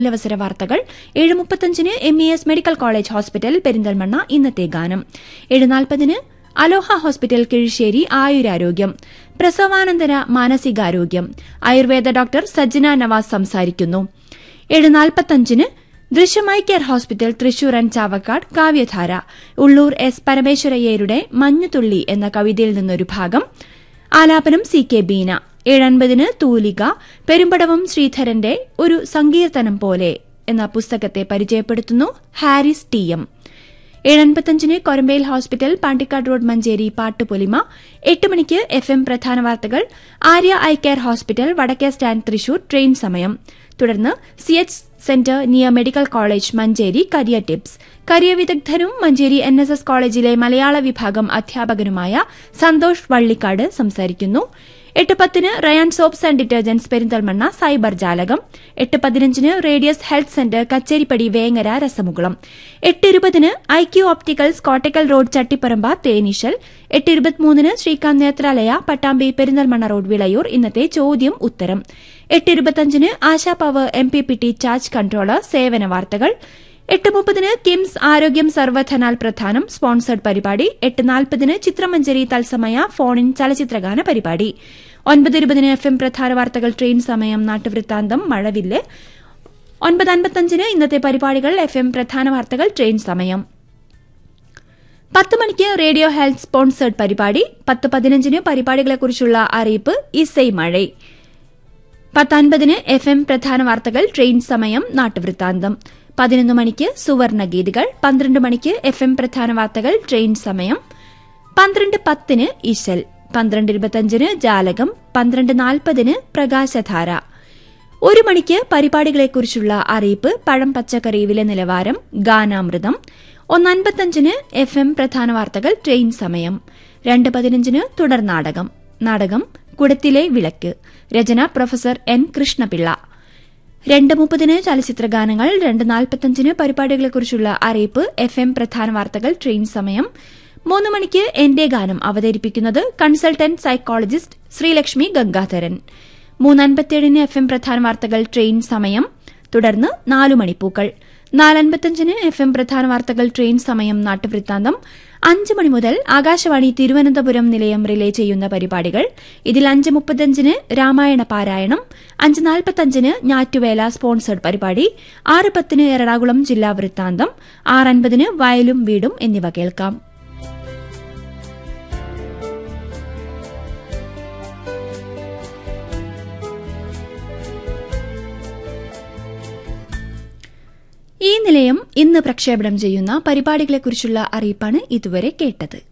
തൊഴിലവസര വാർത്തകൾ ഏഴ് മുപ്പത്തഞ്ചിന് M E S medical college hospital Perinthalmanna ഇന്നത്തെ ഗാനം ഏഴ് നാൽപ്പതിന് അലോഹ ഹോസ്പിറ്റൽ കിഴിശ്ശേരി ആയുരാരോഗ്യം പ്രസവാനന്തര മാനസികാരോഗ്യം ആയുർവേദ ഡോക്ടർ സജ്ജന നവാസ് സംസാരിക്കുന്നു ഏഴ് നാൽപ്പത്തഞ്ചിന് ദൃശ്യമായി care hospital Thrissur and Chavakkad Kavyadhara Ulloor S പരമേശ്വരയ്യരുടെ മഞ്ഞുതുള്ളി എന്ന കവിതയിൽ നിന്നൊരു ഭാഗം ആലാപനം സി കെ ബീന ഏഴൻപതിന് തൂലിക പെരുമ്പടവം ശ്രീധരന്റെ ഒരു സങ്കീർത്തനം പോലെ എന്ന പുസ്തകത്തെ പരിചയപ്പെടുത്തുന്നു ഹാരിസ് ടി എം ഏഴൻപത്തഞ്ചിന് കൊരമ്പയിൽ ഹോസ്പിറ്റൽ പാണ്ടിക്കാട് റോഡ് മഞ്ചേരി പാട്ടുപൊലിമ എട്ട് മണിക്ക് എഫ് എം പ്രധാന വാർത്തകൾ ആര്യ ഐ കെയർ ഹോസ്പിറ്റൽ വടക്കേ സ്റ്റാൻഡ് തൃശൂർ ട്രെയിൻ സമയം തുടർന്ന് C H centre near medical college Manjeri career tips career വിദഗ്ധനും മഞ്ചേരി എൻ എസ് എസ് കോളേജിലെ മലയാള വിഭാഗം അധ്യാപകനുമായ സന്തോഷ് വള്ളിക്കാട് സംസാരിക്കുന്നു എട്ട് പത്തിന് Rayan soaps and detergents Perinthalmanna cyber ജാലകം എട്ട് പതിനഞ്ചിന് radius health centre Kacheripady Vengara Rasamukulam എട്ട് ഇരുപതിന് I Q opticals Kottakkal road Chattiparamba Theneeshal എട്ട് ഇരുപത്തിമൂന്നിന് ശ്രീകാന്ത് നേത്രാലയ പട്ടാമ്പി പെരിന്തൽമണ്ണ റോഡ് വിളയൂർ ഇന്നത്തെ ചോദ്യം ഉത്തരം എട്ട് ഇരുപത്തഞ്ചിന് Asha power M P P T charge controller സേവന വാർത്തകൾ എട്ട് മുപ്പതിന് കിംസ് ആരോഗ്യം സർവധനാൽ പ്രധാനം സ്പോൺസേഡ് പരിപാടി എട്ട് നാൽപ്പതിന് ചിത്രമഞ്ചേരി തത്സമയ ഫോണിൻ ചലച്ചിത്രഗാന പരിപാടി ഒൻപത് ഇരുപതിന് എഫ് എം പ്രധാന വാർത്തകൾ ട്രെയിൻ സമയം നാട്ടുവൃത്താന്തം മഴവില്ല് ഒൻപത് അൻപത്തഞ്ചിന് ഇന്നത്തെ പരിപാടികൾ എഫ് എം പ്രധാന വാർത്തകൾ ട്രെയിൻ സമയം പത്ത് മണിക്ക് റേഡിയോ ഹെൽത്ത് സ്പോൺസേഡ് പരിപാടി പത്ത് പതിനഞ്ചിന് പരിപാടികളെക്കുറിച്ചുള്ള അറിയിപ്പ് ഇസൈ മഴ പത്തൻപതിന് എഫ് എം പ്രധാന വാർത്തകൾ ട്രെയിൻ സമയം നാട്ടുവൃത്താന്തം പതിനൊന്ന് മണിക്ക് സുവർണ ഗീതികൾ പന്ത്രണ്ട് മണിക്ക് എഫ് എം പ്രധാന വാർത്തകൾ ട്രെയിൻ സമയം പന്ത്രണ്ട് പത്തിന് ഇശൽ പന്ത്രണ്ട് ഇരുപത്തഞ്ചിന് ജാലകം പന്ത്രണ്ട് നാൽപ്പതിന് പ്രകാശധാര ഒരു മണിക്ക് പരിപാടികളെക്കുറിച്ചുള്ള അറിയിപ്പ് പഴം പച്ചക്കറി വില നിലവാരം ഗാനാമൃതം ഒന്നൻപത്തഞ്ചിന് എഫ് എം പ്രധാന വാർത്തകൾ ട്രെയിൻ സമയം രണ്ട് പതിനഞ്ചിന് തുടർ നാടകം നാടകം കുടത്തിലെ വിളക്ക് രചന പ്രൊഫസർ എൻ കൃഷ്ണപിള്ള രണ്ട് മുപ്പതിന് ചലച്ചിത്ര ഗാനങ്ങൾ രണ്ട് നാൽപ്പത്തഞ്ചിന് പരിപാടികളെക്കുറിച്ചുള്ള അറിയിപ്പ് എഫ് എം പ്രധാന വാർത്തകൾ ട്രെയിൻ സമയം മൂന്ന് മണിക്ക് എന്റെ ഗാനം അവതരിപ്പിക്കുന്നത് കൺസൾട്ടന്റ് സൈക്കോളജിസ്റ്റ് ശ്രീലക്ഷ്മി ഗംഗാധരൻ മൂന്നൻപത്തിയേഴിന് എഫ് എം പ്രധാന വാർത്തകൾ ട്രെയിൻ സമയം തുടർന്ന് നാലു മണിപ്പൂക്കൾ നാലൻപത്തഞ്ചിന് എഫ് എം പ്രധാന വാർത്തകൾ ട്രെയിൻ സമയം നാട്ടുവൃത്താന്തം അഞ്ച് മണി മുതൽ ആകാശവാണി തിരുവനന്തപുരം നിലയം റിലേ ചെയ്യുന്ന പരിപാടികൾ ഇതിൽ അഞ്ച് മുപ്പത്തഞ്ചിന് രാമായണ പാരായണം അഞ്ച് നാൽപ്പത്തഞ്ചിന് ഞാറ്റുവേല സ്പോൺസേഡ് പരിപാടി ആറ് പത്തിന് എറണാകുളം ജില്ലാ വൃത്താന്തം ആറ് അൻപതിന് വയലും വീടും എന്നിവ കേൾക്കാം ഈ നിലയം ഇന്ന് പ്രക്ഷേപണം ചെയ്യുന്ന പരിപാടികളെക്കുറിച്ചുള്ള അറിയിപ്പാണ് ഇതുവരെ കേട്ടത്